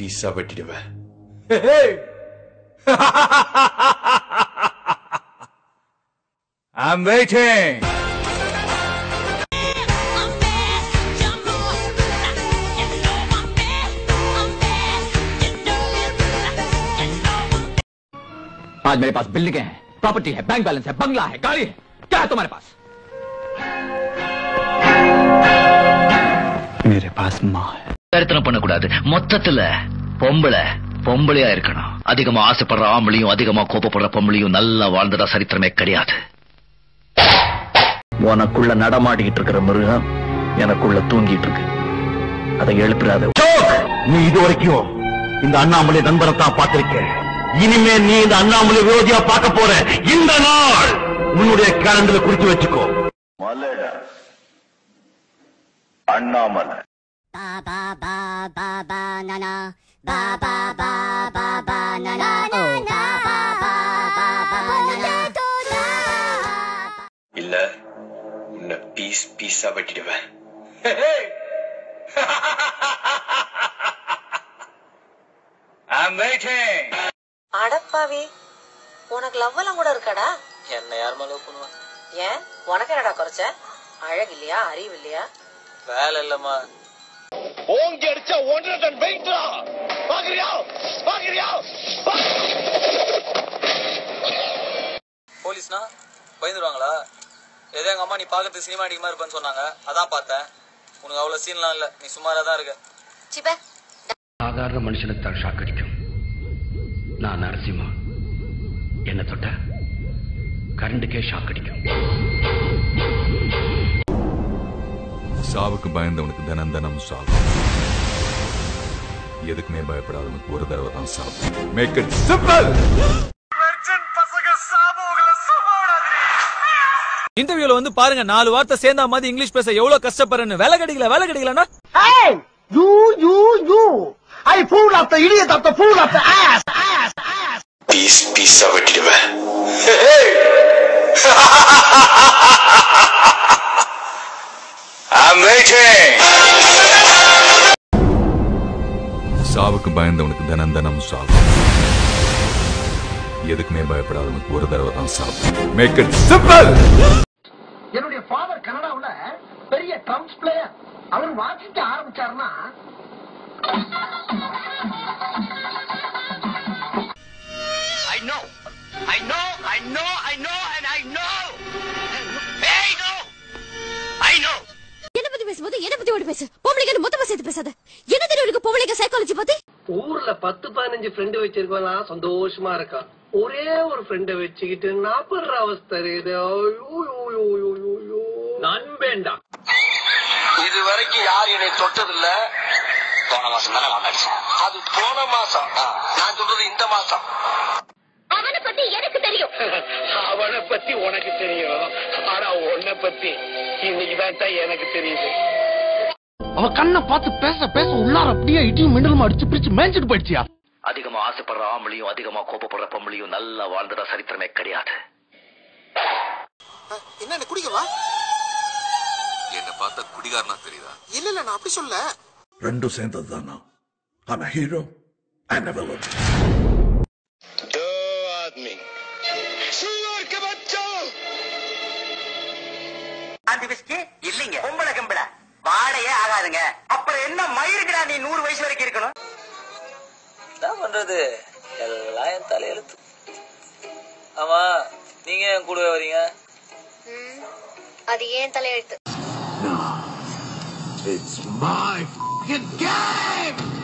பீஸா வெட்டிடுவேன் I'm waiting. आज मेरे पास बिल्डिंगें हैं प्रॉपर्टी है बैंक बैलेंस है बंगला है गाड़ी है क्या है तुम्हारे पास मेरे पास माँ है சரித்திரம் பண்ணக்கூடாது மொத்தத்துல பொம்பளை பொம்பளையா இருக்கணும் அதிகமா ஆசைப்படுற ஆம்பளையும் அதிகமா கோபப்படுற பொம்பளையும் நல்லா வாழ்ந்ததா சரித்திரமே கிடையாது உனக்குள்ள நடமாடிக்கிட்டு இருக்கிற மிருகம் எனக்குள்ள தூங்கிட்டு இருக்கு அதை எழுப்புறாத நீ இது வரைக்கும் இந்த அண்ணாமலை நண்பரை தான் பார்த்திருக்க இனிமே நீ இந்த அண்ணாமலை விரோதியா பார்க்க போற இந்த நாள் உன்னுடைய கேலண்டர்ல குறிச்சு வச்சுக்கோ மலடா Annamalai ba ba ba ba ba na na ba ba ba ba ba na na oh ba ba ba ba ba na na இல்ல உன்னை பீஸ் பீஸா வெட்டிடுவேன் I'm waiting. அடப்பாவி உனக்கு லவ் எல்லாம் கூட இருக்காடா என்ன யாருமா லவ் பண்ணுவா ஏன் உனக்கு என்னடா குறைச்ச அழகு இல்லையா அறிவு இல்லையா வேலை இல்லம்மா ஓங்கி அடிச்சா ஒன்றரை டன் வெயிட்ரா பாக்குறியா பாக்குறியா போலீஸ்னா பயந்துருவாங்களா ஏதோ எங்க அம்மா நீ பாக்கிறதுக்கு சினிமா அடிக்கமா இருப்பேன்னு சொன்னாங்க அதான் பார்த்தேன் உனக்கு அவ்வளவு சீன்லாம் இல்ல நீ சுமாரா தான் இருக்க சிப்ப சாதாரண மனுஷனுக்கு தான் ஷாக் அடிக்கும் நான் நரசிம்மா என்ன தொட்ட கரண்டுக்கே ஷாக் அடிக்கும் சாவுக்கு பயந்தவனுக்கு தினம் தினம் சாவு எதுக்குமே பயப்படாதவனுக்கு ஒரு தடவை தான் சாவு மேக் இட் சிம்பிள் இன்டர்வியூல வந்து பாருங்க நாலு வார்த்தை சேர்ந்தா மாதிரி இங்கிலீஷ் பேச எவ்வளவு கஷ்டப்படுறேன்னு வேலை கிடைக்கல வேலை கிடைக்கலன்னா you you you I fool of the idiot of the fool of the ass piece பீஸா வெட்டிடுவேன் I'm waiting. சாவுக்கு பயந்தவனுக்கு தினம் தினம் சாவு எதுக்குமே பயப்படாதவனுக்கு ஒரு தடவை தான் சாவு மேக் இட் சிம்பிள் என்னுடைய ஃபாதர் கனடாவுல பெரிய ட்ரம்ப்ஸ் பிளேயர் அவர் வாசிக்க ஆரம்பிச்சாருன்னா I know. I know. I know. I know. And I know. I know. I know. என்ன பத்தி பேசும்போது என்ன பத்தி ஓடி பேசு பொம்பளைங்க மொத்தமா சேர்த்து பேசாத என்ன தெரியும் உனக்கு பொம்பளைங்க சைக்காலஜி பத்தி ஊர்ல பத்து பதினஞ்சு ஃப்ரெண்டு வச்சிருக்கலாம் சந்தோஷமா இருக்கான் ஒரே ஒரு ஃப்ரெண்ட வச்சுக்கிட்டு நாப்படுற அவஸ்தை இருக்குது நண்பேண்டா இது வரைக்கும் யார் என்னை தொட்டதில்ல போன மாசம் தானே நான் அடிச்சேன் அது போன மாசம் நான் சொல்றது இந்த மாசம் அவனை பத்தி எனக்கு தெரியும் அவனை பத்தி உனக்கு தெரியும் ஆனா உன்னை பத்தி இன்னைக்குதான் தான் எனக்கு தெரியுது அவ கண்ணை பார்த்து பேச பேச உள்ளார அப்படியே இடியும் மின்னலுமா அடிச்சு பிடிச்சு மேய்ஞ்சிட்டு போயிடுச்சியா அதிகமா ஆசைப்படுற ஆம்பளையும் அதிகமா கோபப்படுற பொம்பளையும் நல்லா வாழ்ந்ததா சரித்திரமே கிடையாது என்ன குடிக்கவா என்ன பார்த்தா குடிகாரனா தெரியுதா இல்ல இல்ல நான் அப்படி சொல்ல ரெண்டும் சேர்ந்தது தான் நான் ஆனா ஹீரோ அண்ட் வில்லன் दो आदमी सुअर के बच्चों அந்த விஸ்கி இல்லீங்க பொம்பளை கம்பளை வாடையே ஆகாதுங்க அப்புறம் என்ன மயிருக்குடா நீ நூறு வயசு வரைக்கும் இருக்கணும் என்ன பண்றது எல்லாம் என் தலையெழுத்து ஆமா நீங்க என் கூடவே வரீங்க அது ஏன் தலையெழுத்து It's my fucking game!